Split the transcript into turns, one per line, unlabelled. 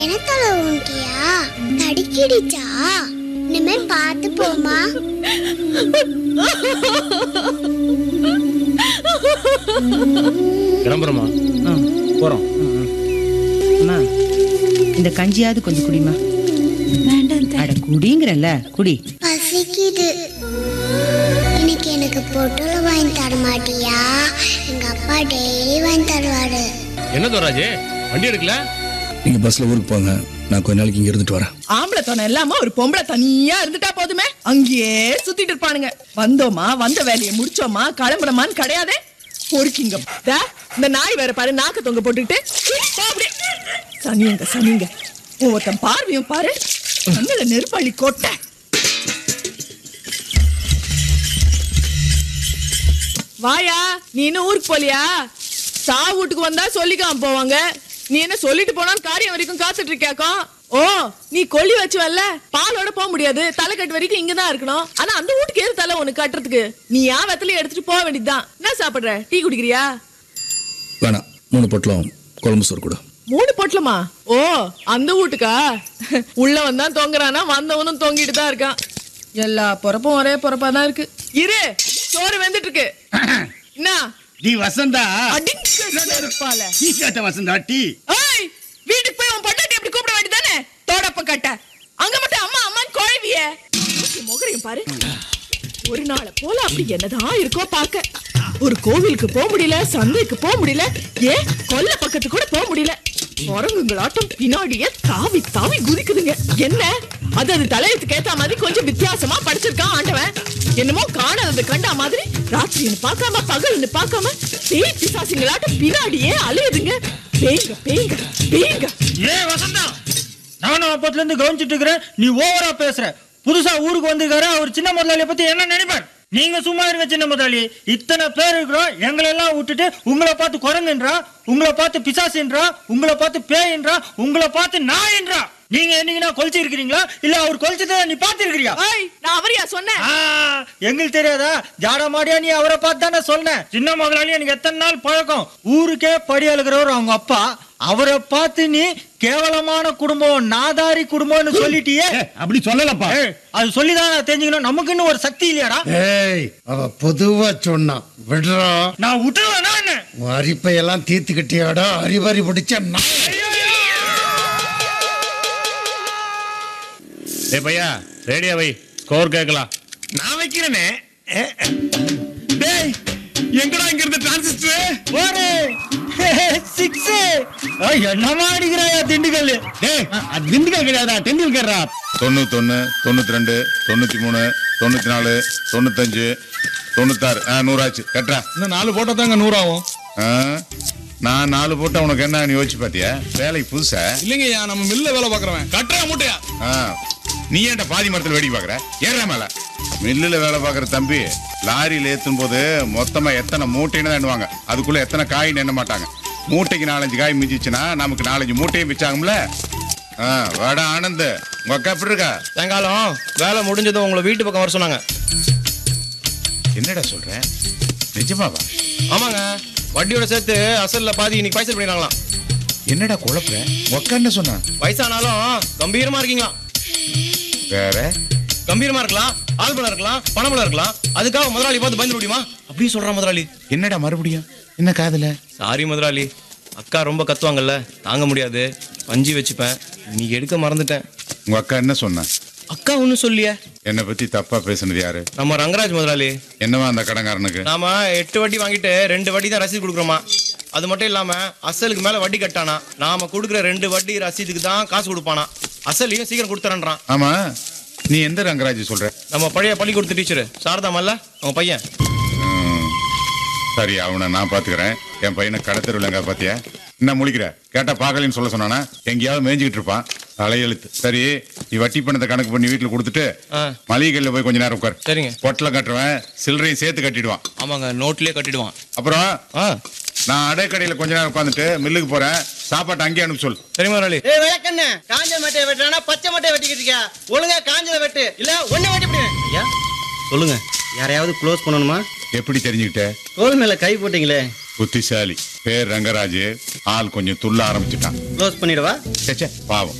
என்ன தலை உன்கியா தடிக்கிடுச்சா இனிமே பார்த்து போமா
கிளம்புறோமா
ஆ
போறோம்
அம்மா இந்த கஞ்சியாவது கொஞ்சம் குடிமா
வேண்டாம்
அட குடிங்கிறல்ல குடி
பசிக்குது இன்னைக்கு எனக்கு பொட்டல வாங்கி தர மாட்டியா எங்க அப்பா டெய்லி வாங்கி தருவாரு
என்ன தோராஜ் வண்டி எடுக்கல
நீங்க பஸ்ல ஊருக்கு போங்க நான் கொஞ்ச நாளைக்கு இங்க இருந்துட்டு வரேன்
ஆம்பளை துணை இல்லாம ஒரு பொம்பளை தனியா இருந்துட்டா போதுமே அங்கேயே சுத்திட்டு இருப்பானுங்க வந்தோமா வந்த வேலையை முடிச்சோமா கிளம்புறமான்னு கிடையாதே பொறுக்கிங்க தா, இந்த நாய் வேற பாரு நாக்க தொங்க போட்டுக்கிட்டு சீ, போ அப்படியே. சனியங்க சனியங்க ஒவ்வொருத்தன் பார்வையும் பாரு கண்ணுல நெருப்பள்ளி கொட்ட வாயா நீ இன்னும் ஊருக்கு போலியா சா வீட்டுக்கு வந்தா சொல்லிக்காம போவாங்க நீ என்ன சொல்லிட்டு போனாலும் காரியம் வரைக்கும் காத்துட்டு இருக்கியாக்கும் ஓ நீ கொல்லி வச்சு வரல பாலோட போக முடியாது தலைக்கட்டு வரைக்கும் இங்க தான் இருக்கணும் ஆனா அந்த வீட்டுக்கு எது தலை உனக்கு கட்டுறதுக்கு நீ ஏன் வெத்தலையும் எடுத்துட்டு போக வேண்டியதுதான் என்ன சாப்பிடுற டீ குடிக்கிறியா
வேணாம் மூணு பொட்டலம் குழம்பு சோறு கூட
மூணு பொட்டலமா ஓ அந்த வீட்டுக்கா உள்ள வந்தா தொங்குறானா வந்தவனும் தொங்கிட்டு தான் இருக்கான் எல்லா பொறப்பும் ஒரே பொறப்பா தான் இருக்கு இரு சோறு வெந்துட்டு இருக்கு என்ன
நீ வசந்தா
அடிங்க இருப்பால
நீ கேட்ட வசந்தா டீ
ஏய் வீட்டுக்கு போய் உன் பொண்டாட்டி அப்படி கூப்பிட வேண்டியதானே தோடப்ப கட்ட அங்க மட்டும் அம்மா அம்மான்னு குழவிய முகரையும் பாரு ஒரு நாளை போல அப்படி என்னதான் இருக்கோ பாக்க ஒரு கோவிலுக்கு போக முடியல சந்தைக்கு போக முடியல ஏன் கொல்ல பக்கத்துக்கு கூட போக முடியல குரங்குங்களாட்டம் பின்னாடியே தாவி தாவி குதிக்குதுங்க என்ன அது அது தலையத்துக்கு ஏத்த மாதிரி கொஞ்சம் வித்தியாசமா படிச்சிருக்கான் ஆண்டவன் என்னமோ காணாதது கண்டா மாதிரி ராத்திரின்னு பார்க்காம பகல்னு பார்க்காம பேய் பிசாசிங்களாட்டம் பின்னாடியே அலையுதுங்க பேய்ங்க பேய்ங்க பேய்ங்க
ஏ வசந்தா நானும் அப்பத்துல இருந்து கவனிச்சிட்டு இருக்கிறேன் நீ ஓவரா பேசுற புதுசா ஊருக்கு வந்திருக்காரு அவர் சின்ன முதலாளிய பத்தி என்ன நினைப்பார் நீங்க சும்மா இருங்க சின்ன முதலாளி இத்தனை பேர் இருக்கிறோம் எங்களை எல்லாம் விட்டுட்டு உங்களை பார்த்து குரங்குன்றா உங்களை பார்த்து பிசாசுன்றா உங்களை பார்த்து பேயின்றா உங்களை பார்த்து நாயின்றா நீங்க என்னைக்குனா கொலிச்சு இருக்கிறீங்களா இல்ல அவர் கொலிச்சதை நீ பார்த்து இருக்கிறியா
ஏய் நான் அவரையா சொன்னேன்
ஆ, எங்களுக்கு தெரியாதா ஜாட மாடியா நீ அவரை பார்த்து தானே சொன்னேன் சின்ன முதலாளி எனக்கு எத்தனை நாள் பழக்கம் ஊருக்கே படி அழுகிறவர் அவங்க அப்பா அவரை பார்த்து நீ கேவலமான குடும்பம் நாதாரி குடும்பம்னு சொல்லிட்டியே
ஏ, அப்படி சொல்லலப்பா
ஏய், அது சொல்லிதான் நான் தெரிஞ்சுக்கணும் நமக்குன்னு ஒரு சக்தி இல்லையாடா
ஏய் அவ பொதுவா சொன்னான் விடுறா
நான் விட்டுருவேனா என்ன
உன் அரிப்பையெல்லாம் தீர்த்துக்கிட்டியாடா அறிவாரி பிடிச்ச நாய்.
டேய் பையா ரேடியா வை ஸ்கோர் கேட்கலாம்
நான் வைக்கிறேனே ஏ, ஏ. டேய் எங்கடா இங்க இருந்த டிரான்சிஸ்டர்
ஒரு சிக்ஸ் என்னமா அடிக்கிறாயா திண்டுக்கல்
டேய் அது திண்டுக்கல் கிடையாதா டெண்டுல்கர்ரா
தொண்ணூத்தொன்னு தொண்ணூத்தி ரெண்டு தொண்ணூத்தி மூணு தொண்ணூத்தி நாலு தொண்ணூத்தஞ்சு தொண்ணூத்தாறு ஆ, நூறாச்சு கட்டுறா
இன்னும் நாலு போட்டா தாங்க நூறாகும்
ஆ? நான் நாலு போட்டா உனக்கு என்ன நீ யோசிச்சு பாத்தியா வேலைக்கு புதுசா
இல்லைங்கய்யா நம்ம மில்ல வேலை பாக்குறவன் கட்டுறா மூட்டையா
ஆ. நீ ஏன்டா பாதி மரத்துல வேடிக்கை பாக்குற ஏற மேல மில்லுல வேலை பாக்குற தம்பி லாரியில ஏத்தும் போது மொத்தமா எத்தனை மூட்டைன்னு தான் எண்ணுவாங்க அதுக்குள்ள எத்தனை காயின்னு எண்ண மாட்டாங்க மூட்டைக்கு நாலஞ்சு காய் மிஞ்சிச்சுன்னா நமக்கு நாலஞ்சு மூட்டையும் மிச்சாகும்ல ஆ, வாடா ஆனந்த் உங்க அக்கா எப்படி இருக்கா
சாயங்காலம் வேலை முடிஞ்சதும் உங்களை வீட்டு பக்கம் வர சொன்னாங்க
என்னடா சொல்ற நிஜமாவா
ஆமாங்க வட்டியோட சேர்த்து அசல்ல பாதி இன்னைக்கு பைசல் பண்ணிடுறாங்களாம்
என்னடா குழப்பற உங்க அக்கா என்ன சொன்னா
வயசானாலும் கம்பீரமா இருக்கீங்களா
வேற
கம்பீரமா இருக்கலாம் ஆள்பலம் இருக்கலாம் பணபலம் இருக்கலாம் அதுக்காக முதலாளி பார்த்து பயந்து முடியுமா அப்படி சொல்றான் முதலாளி
என்னடா மறுபடியும் என்ன காதுல
சாரி முதலாளி அக்கா ரொம்ப கத்துவாங்கல்ல தாங்க முடியாது பஞ்சு வச்சுப்பேன் நீ எடுக்க மறந்துட்டேன்
உங்க அக்கா என்ன சொன்னா
அக்கா ஒன்றும் சொல்லியே
என்னை பத்தி தப்பா பேசுனது யாரு
நம்ம ரங்கராஜ் முதலாளி
என்னவா அந்த கடங்காரனுக்கு
நாம எட்டு வட்டி வாங்கிட்டு ரெண்டு வட்டி தான் ரசீது கொடுக்குறோமா அது மட்டும் இல்லாம அசலுக்கு மேல வட்டி கட்டானா நாம கொடுக்குற ரெண்டு வட்டி ரசீதுக்கு தான் காசு கொடுப்பானா அசலையும் சீக்கிரம் கொடுத்துறேன்றான்
ஆமா நீ எந்த ரங்கராஜ் சொல்ற
நம்ம பழைய பள்ளிக்கூடத்து டீச்சர் சாரதாமல்ல அவங்க பையன்
ம், சரி அவனை நான் பாத்துக்கிறேன் என் பையனை கடத்தருவில் எங்க பாத்தியா என்ன முழிக்கிற கேட்டா பாக்கலன்னு சொல்ல சொன்னானா எங்கேயாவது மேய்ஞ்சிக்கிட்டு இருப்பான் தலையெழுத்து சரி நீ வட்டி பணத்தை கணக்கு பண்ணி வீட்டுல கொடுத்துட்டு
ஆ.
மளிகை கடையில போய் கொஞ்ச நேரம் உட்கார்
சரிங்க
பொட்டலம் கட்டுறவன் சில்லறையும் சேர்த்து கட்டிடுவான்
ஆமாங்க நோட்லயே கட்டிடுவான்
அப்புறம்
ஆ
நான் அடைக்கடையில கொஞ்ச நேரம் உட்காந்துட்டு மில்லுக்கு போறேன் சாப்பாட்டை அங்கேயே அனுப்பி சொல்
சரி முதலாளி
ஏய் விளக்கண்ண காஞ்ச மட்டையை வெட்டுறானா பச்சை மட்டையை வெட்டிக்கிட்டு இருக்கியா ஒழுங்கா காஞ்சத வெட்டு இல்ல ஒண்ணு வெட்டி விடுவேன் ஐயா சொல்லுங்க யாரையாவது க்ளோஸ் பண்ணணுமா
எப்படி தெரிஞ்சுக்கிட்ட
தோல் மேல கை போட்டீங்களே
புத்திசாலி பேர் ரங்கராஜ் ஆள் கொஞ்சம் துள்ள ஆரம்பிச்சுட்டான்
க்ளோஸ் பண்ணிடவா
ச்சே, ச்சே, பாவம்